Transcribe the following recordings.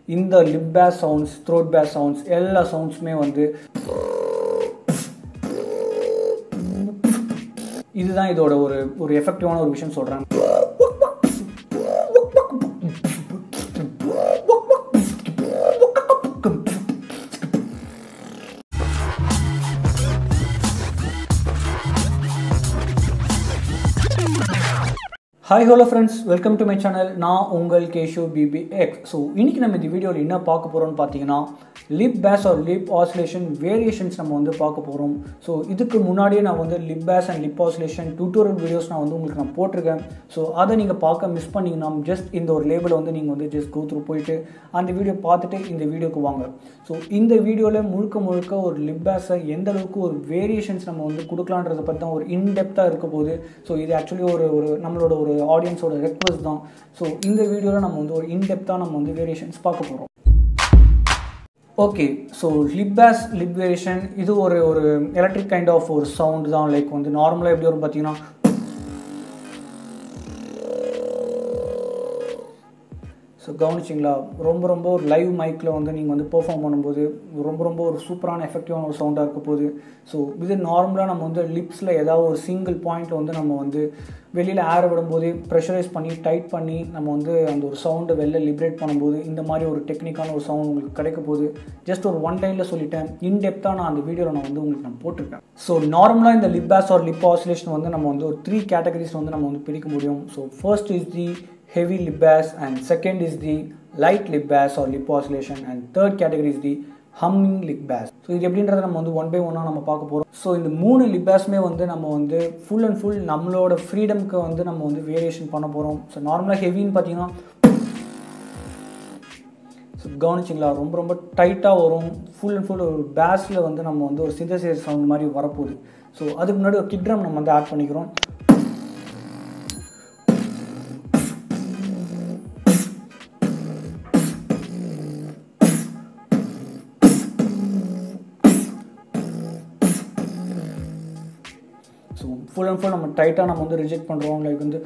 இந்த lip bass sounds throat bass sounds எல்லா சவுண்ட்ஸுமே வந்து இதுதான் இதோட ஒரு ஒரு எஃபெக்டிவான ஒரு விஷயம் சொல்கிறேன் hi hello friends welcome to my channel நான் உங்கள் கேஷு பிபி எக்ஸ் ஸோ இன்றைக்கி நம்ம இந்த வீடியோவில் என்ன பார்க்க போகிறோம்னு பார்த்தீங்கன்னா lip bass or lip oscillation variations நம்ம வந்து பார்க்க போகிறோம் ஸோ இதுக்கு முன்னாடியே நான் வந்து lip bass and lip oscillation tutorial videos நான் வந்து உங்களுக்கு நான் போட்டிருக்கேன் ஸோ அதை நீங்கள் பார்க்க மிஸ் பண்ணிங்கன்னா ஜஸ்ட் இந்த ஒரு லேபிளை வந்து நீங்கள் வந்து ஜஸ்ட் கோ த்ரூ போயிட்டு அந்த வீடியோ பார்த்துட்டு இந்த வீடியோக்கு வாங்க ஸோ இந்த வீடியோவில் முழுக்க முழுக்க ஒரு லிப் பேஸை எந்த அளவுக்கு ஒரு வேரியேஷன்ஸ் நம்ம வந்து கொடுக்கலான்றதை பற்றி தான் ஒரு இன்டெப்த்தாக இருக்க போகுது ஸோ இது ஆக்சுவலி ஒரு ஒரு நம்மளோட ஒரு ஆடியன்ஸோட ரெக்வஸ்ட் தான் ஸோ இந்த வீடியோவில் நம்ம வந்து ஒரு இன்டெப்த்தாக நம்ம வந்து வேரியேஷன்ஸ் பார்க்க போகிறோம் okay so lip bass lip variation இது ஒரு ஒரு எலக்ட்ரிக் கைண்ட் ஆஃப் ஒரு சவுண்ட் தான் லைக் வந்து நார்மலாக எப்படி வரும் பார்த்தீங்கன்னா ஸோ கவனிச்சிங்களா ரொம்ப ரொம்ப ஒரு லைவ் மைக்கில் வந்து நீங்கள் வந்து பெர்ஃபார்ம் பண்ணும்போது ரொம்ப ரொம்ப ஒரு சூப்பரான எஃபெக்டிவான ஒரு சவுண்டாக இருக்க போகுது ஸோ இது நார்மலாக நம்ம வந்து லிப்ஸில் ஏதாவது ஒரு சிங்கிள் பாயிண்ட்டில் வந்து நம்ம வந்து வெளியில் ஏர் விடும்போது ப்ரெஷரைஸ் பண்ணி டைட் பண்ணி நம்ம வந்து அந்த ஒரு சவுண்டை வெளில லிப்ரேட் பண்ணும்போது இந்த மாதிரி ஒரு டெக்னிக்கான ஒரு சவுண்ட் உங்களுக்கு கிடைக்க போகுது ஜஸ்ட் ஒரு ஒன் டைமில் சொல்லிட்டேன் இன்டெப்த்தாக நான் அந்த வீடியோவில் நான் வந்து உங்களுக்கு நான் போட்டிருக்கேன் ஸோ நார்மலாக இந்த lip bass or lip oscillation வந்து நம்ம வந்து ஒரு த்ரீ கேட்டகரிஸ் வந்து நம்ம வந்து பிரிக்க முடியும் so first is the heavy lip bass and second is the light lip bass or lip oscillation and third category is the humming lip bass so இது எப்படின்றத நம்ம வந்து ஒன் பை ஒன்னாக நம்ம பார்க்க போகிறோம் ஸோ இந்த மூணு லிப் பேஸுமே வந்து நம்ம வந்து ஃபுல் அண்ட் ஃபுல் நம்மளோட ஃப்ரீடம்க்கு வந்து நம்ம வந்து வேரியேஷன் பண்ண போகிறோம் ஸோ நார்மலாக ஹெவின்னு பார்த்தீங்கன்னா ஸோ கவனிச்சிங்களா ரொம்ப ரொம்ப டைட்டாக வரும் ஃபுல் அண்ட் ஃபுல் ஒரு பேஸில் வந்து நம்ம வந்து ஒரு சிந்தசைஸ் சவுண்ட் மாதிரி வரப்போகுது ஸோ அதுக்கு முன்னாடி ஒரு கிட்ரம் நம்ம வந்து ஆட் பண்ணிக்கிறோம் ஸோ ஃபுல் அண்ட் ஃபுல் நம்ம டைட்டாக நம்ம வந்து ரிஜெக்ட் பண்ணுறோம் லைக் வந்து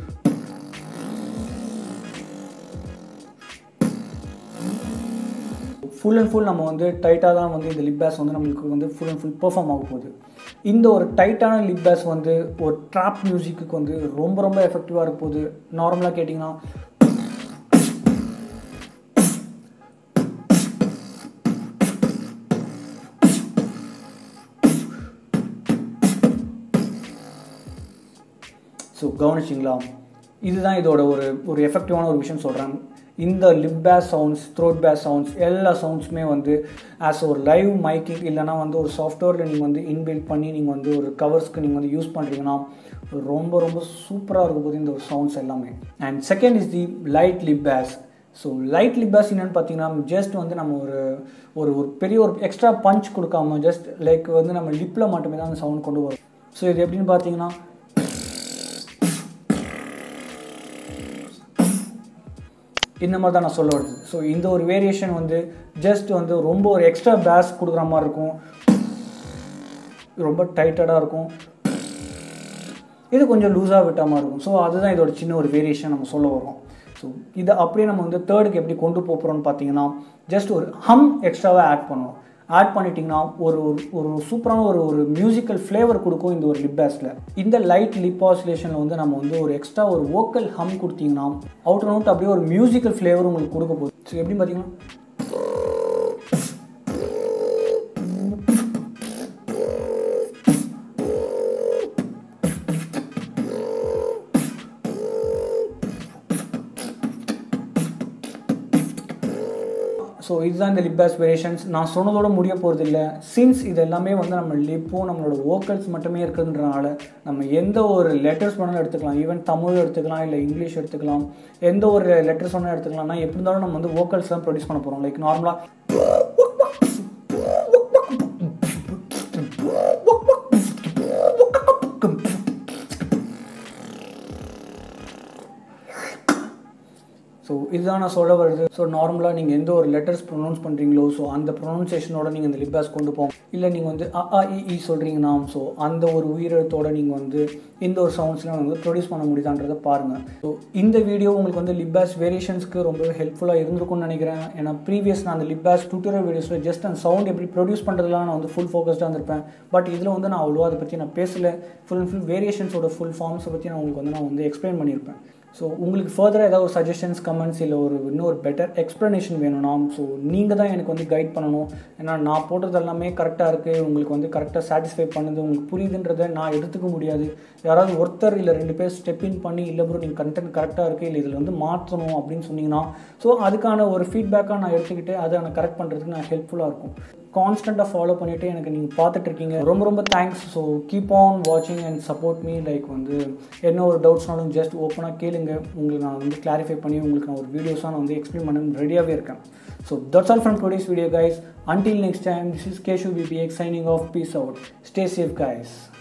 ஃபுல் அண்ட் ஃபுல் நம்ம வந்து டைட்டாக தான் வந்து இந்த லிப் பேஸ் வந்து நம்மளுக்கு வந்து ஃபுல் அண்ட் ஃபுல் பெர்ஃபார்ம் ஆக போகுது இந்த ஒரு டைட்டான லிப் பேஸ் வந்து ஒரு ட்ராப் மியூசிக்கு வந்து ரொம்ப ரொம்ப எஃபெக்டிவாக இருக்க போகுது நார்மலாக கேட்டிங்கன்னா ஸோ கவனிச்சிங்களா இதுதான் இதோட ஒரு ஒரு எஃபெக்டிவான ஒரு விஷயம் சொல்கிறேன் இந்த lip bass sounds throat bass sounds எல்லா சவுண்ட்ஸுமே வந்து ஆஸ் ஒரு லைவ் மைக்கிங் இல்லைனா வந்து ஒரு சாஃப்ட்வேரில் நீங்கள் வந்து இன்பில்ட் பண்ணி நீங்கள் வந்து ஒரு கவர்ஸ்க்கு நீங்கள் வந்து யூஸ் பண்ணுறீங்கன்னா ரொம்ப ரொம்ப சூப்பராக இருக்கும் போது இந்த ஒரு சவுண்ட்ஸ் எல்லாமே and second is the light lip bass so light lip bass என்னென்னு பார்த்தீங்கன்னா ஜஸ்ட் வந்து நம்ம ஒரு ஒரு ஒரு பெரிய ஒரு எக்ஸ்ட்ரா பஞ்ச் கொடுக்காம ஜஸ்ட் லைக் வந்து நம்ம லிப்பில் மட்டுமே தான் அந்த சவுண்ட் கொண்டு வரும் ஸோ இது எப்படின்னு பார்த்தீங்கன்னா இந்த மாதிரி தான் நான் சொல்ல வருது ஸோ இந்த ஒரு வேரியேஷன் வந்து ஜஸ்ட் வந்து ரொம்ப ஒரு எக்ஸ்ட்ரா பேஸ் கொடுக்குற மாதிரி இருக்கும் ரொம்ப டைட்டடாக இருக்கும் இது கொஞ்சம் லூஸாக விட்ட மாதிரி இருக்கும் ஸோ அதுதான் இதோட சின்ன ஒரு வேரியேஷன் நம்ம சொல்ல வரோம் ஸோ இதை அப்படியே நம்ம வந்து தேர்டுக்கு எப்படி கொண்டு போகிறோம்னு பார்த்தீங்கன்னா ஜஸ்ட் ஒரு ஹம் எக்ஸ்ட்ராவாக ஆட் பண்ணுவோம் ஆட் பண்ணிட்டீங்கன்னா ஒரு ஒரு சூப்பரான ஒரு ஒரு மியூசிக்கல் ஃப்ளேவர் கொடுக்கும் இந்த ஒரு லிப் பேஸில் இந்த லைட் லிப் ஆசிலேஷனில் வந்து நம்ம வந்து ஒரு எக்ஸ்ட்ரா ஒரு வோக்கல் ஹம் கொடுத்தீங்கன்னா அவுட் அவுட் அப்படியே ஒரு மியூசிக்கல் ஃப்ளேவர் உங்களுக்கு கொடுக்க போகுது ஸோ எப்படி பார்த்தீங்கன்னா ஸோ இதுதான் இந்த லிப் பேஸ் வேரியேஷன்ஸ் நான் சொன்னதோட முடிய போகிறது இல்லை சின்ஸ் இது எல்லாமே வந்து நம்ம லிப்பும் நம்மளோட வோக்கல்ஸ் மட்டுமே இருக்குதுன்றனால நம்ம எந்த ஒரு லெட்டர்ஸ் வேணாலும் எடுத்துக்கலாம் ஈவன் தமிழ் எடுத்துக்கலாம் இல்லை இங்கிலீஷ் எடுத்துக்கலாம் எந்த ஒரு லெட்டர்ஸ் வேணாலும் எடுத்துக்கலாம்னா எப்படி இருந்தாலும் நம்ம வந்து வோக்கல்ஸ் தான் ப்ரொடியூஸ் பண்ண போகிறோம் லைக் நார்மலாக ஸோ ஸோ இதுதான் நான் சொல்ல வருது ஸோ நார்மலாக நீங்கள் எந்த ஒரு லெட்டர்ஸ் ப்ரொனவுன்ஸ் பண்ணுறீங்களோ ஸோ அந்த ப்ரொனவுன்சேஷனோட நீங்கள் இந்த லிப் பாஸ் கொண்டு போங்க இல்லை நீங்கள் வந்து அ ஆ இ ஈ சொல்கிறீங்கன்னா ஸோ அந்த ஒரு உயிரெழுத்தோட நீங்கள் வந்து இந்த ஒரு சவுண்ட்ஸ்லாம் வந்து ப்ரொடியூஸ் பண்ண முடியுதான்றதை பாருங்கள் ஸோ இந்த வீடியோ உங்களுக்கு வந்து லிப் பாஸ் வேரியேஷன்ஸ்க்கு ரொம்பவே ஹெல்ப்ஃபுல்லாக இருந்திருக்கும்னு நினைக்கிறேன் ஏன்னா ப்ரீவியஸ் நான் அந்த லிப் பாஸ் டியூட்டோரியல் வீடியோஸில் ஜஸ்ட் அந்த சவுண்ட் எப்படி ப்ரொடியூஸ் பண்ணுறதுலாம் நான் வந்து ஃபுல் ஃபோக்கஸ்டாக இருந்திருப்பேன் பட் இதில் வந்து நான் அவ்வளோவா அதை பற்றி நான் பேசலை ஃபுல் அண்ட் ஃபுல் வேரியேஷன்ஸோட ஃபுல் ஃபார்ம்ஸை பற்றி நான் உங்களுக்கு வந்து நான் வந்து எக்ஸ்பிளைன் பண்ணியிருப்பேன் ஸோ உங்களுக்கு ஃபர்தராக ஏதாவது ஒரு சஜஷன்ஸ் கமெண்ட்ஸ் இல்லை ஒரு இன்னும் ஒரு பெட்டர் எக்ஸ்ப்ளனேஷன் வேணும்னா ஸோ நீங்கள் தான் எனக்கு வந்து கைட் பண்ணணும் ஏன்னா நான் போடுறது எல்லாமே கரெக்டாக இருக்குது உங்களுக்கு வந்து கரெக்டாக சாட்டிஸ்ஃபை பண்ணுது உங்களுக்கு புரியுதுன்றதை நான் எடுத்துக்க முடியாது யாராவது ஒருத்தர் இல்லை ரெண்டு பேர் ஸ்டெப் இன் பண்ணி இல்லை ப்ரோ நீங்கள் கண்டென்ட் கரெக்டாக இருக்குது இல்லை இதில் வந்து மாற்றணும் அப்படின்னு சொன்னீங்கன்னா ஸோ அதுக்கான ஒரு ஃபீட்பேக்காக நான் எடுத்துக்கிட்டு அதை நான் கரெக்ட் பண்ணுறதுக்கு நான் ஹெல்ப்ஃபுல்லாக இருக்கும் கான்ஸ்டண்ட்டாக ஃபாலோ பண்ணிவிட்டு எனக்கு நீங்கள் பார்த்துட்டு இருக்கீங்க ரொம்ப ரொம்ப தேங்க்ஸ் ஸோ கீப் ஆன் வாட்சிங் அண்ட் சப்போர்ட் மீ லைக் வந்து என்ன ஒரு டவுட்ஸ்னாலும் ஜஸ்ட் ஓப்பனாக கேளுங்க உங்களுக்கு நான் வந்து கிளாரிஃபை பண்ணி உங்களுக்கு நான் ஒரு வீடியோஸாக நான் வந்து எக்ஸ்பிளைன் பண்ண ரெடியாகவே இருக்கேன் so that's all from today's video guys until next time this is Keshu BBX signing off peace out stay safe guys